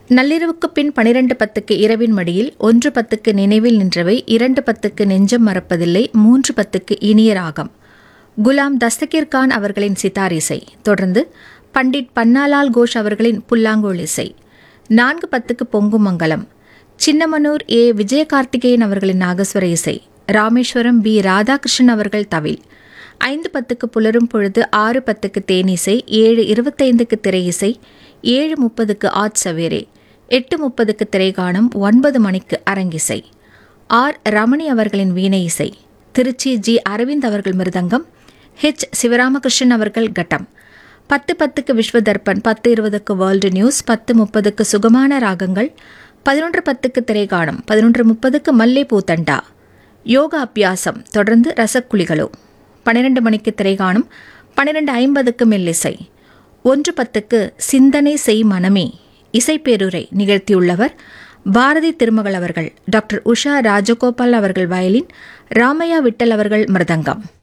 நள்ளிரவுக்கு பின் பனிரெண்டு பத்துக்கு இரவின் மடியில் ஒன்று பத்துக்கு நினைவில் நின்றவை இரண்டு பத்துக்கு நெஞ்சம் மறப்பதில்லை மூன்று பத்துக்கு இனிய ராகம் குலாம் தஸ்தகீர் கான் அவர்களின் சித்தார் இசை தொடர்ந்து பண்டிட் பன்னாலால் கோஷ் அவர்களின் புல்லாங்கோல் இசை நான்கு பத்துக்கு பொங்கும் மங்கலம் சின்னமனூர் ஏ விஜயகார்த்திகேயன் அவர்களின் நாகஸ்வர இசை ராமேஸ்வரம் பி ராதாகிருஷ்ணன் அவர்கள் தவில் ஐந்து பத்துக்கு புலரும் பொழுது ஆறு பத்துக்கு தேனிசை ஏழு இருபத்தைந்துக்கு திரை இசை ஏழு முப்பதுக்கு ஆட் சவேரே எட்டு முப்பதுக்கு திரைகாணம் ஒன்பது மணிக்கு அரங்கிசை ஆர் ரமணி அவர்களின் வீணை இசை திருச்சி ஜி அரவிந்த் அவர்கள் மிருதங்கம் ஹெச் சிவராமகிருஷ்ணன் அவர்கள் கட்டம் பத்து பத்துக்கு விஸ்வதர்பன் பத்து இருபதுக்கு வேர்ல்டு நியூஸ் பத்து முப்பதுக்கு சுகமான ராகங்கள் பதினொன்று பத்துக்கு திரைகாணம் பதினொன்று முப்பதுக்கு மல்லை பூத்தண்டா யோகா அபியாசம் தொடர்ந்து ரசக்குழிகளோ பன்னிரண்டு மணிக்கு திரைகாணும் பன்னிரண்டு ஐம்பதுக்கு மெல்லிசை ஒன்று பத்துக்கு சிந்தனை செய் மனமே இசைப்பேருரை நிகழ்த்தியுள்ளவர் பாரதி திருமகள் அவர்கள் டாக்டர் உஷா ராஜகோபால் அவர்கள் வயலின் ராமையா விட்டல் அவர்கள் மிருதங்கம்